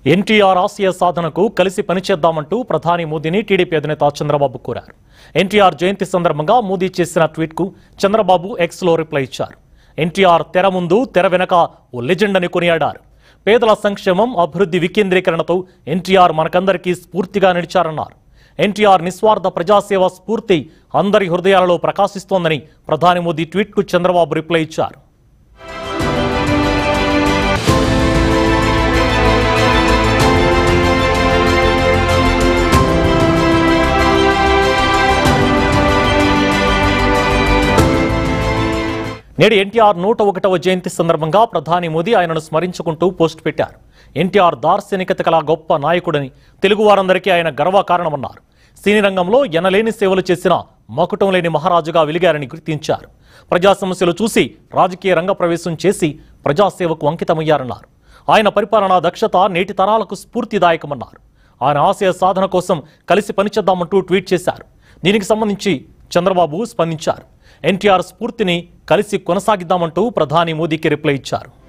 ఎన్టీఆర్ ఆశయ సాధనకు కలిసి పనిచేద్దామంటూ ప్రధాని మోదీని టీడీపీ అధినేత చంద్రబాబు కోరారు ఎన్టీఆర్ జయంతి సందర్భంగా మోదీ చేసిన ట్వీట్కు చంద్రబాబు ఎక్స్లో రిప్లై ఇచ్చారు ఎన్టీఆర్ తెర ముందు తెర వెనక ఓ లెజెండ్ అని కొనియాడారు పేదల సంక్షేమం అభివృద్ధి వికేంద్రీకరణతో ఎన్టీఆర్ మనకందరికీ స్ఫూర్తిగా నిలిచారన్నారు ఎన్టీఆర్ నిస్వార్థ ప్రజాసేవ స్ఫూర్తి అందరి హృదయాలలో ప్రకాశిస్తోందని ప్రధాని మోదీ ట్వీట్కు చంద్రబాబు రిప్లై ఇచ్చారు నేడు ఎన్టీఆర్ నూట ఒకటవ జయంతి సందర్భంగా ప్రధాని మోదీ ఆయనను స్మరించుకుంటూ పోస్ట్ పెట్టారు ఎన్టీఆర్ దార్శనికత కల గొప్ప నాయకుడని తెలుగు వారందరికీ ఆయన గర్వకారణమన్నారు సినీ రంగంలో ఎనలేని సేవలు చేసిన మకుటం లేని మహారాజుగా వెలిగారని గుర్తించారు ప్రజా సమస్యలు చూసి రాజకీయ రంగ ప్రవేశం చేసి ప్రజాసేవకు అంకితమయ్యారన్నారు ఆయన పరిపాలనా దక్షత నేటి తరాలకు స్ఫూర్తిదాయకమన్నారు ఆయన ఆశయ సాధన కోసం కలిసి పనిచేద్దామంటూ ట్వీట్ చేశారు దీనికి సంబంధించి చంద్రబాబు స్పందించారు ఎన్టీఆర్ స్ఫూర్తిని కలిసి కొనసాగిద్దామంటూ ప్రధాని మోదీకి రిప్లై ఇచ్చారు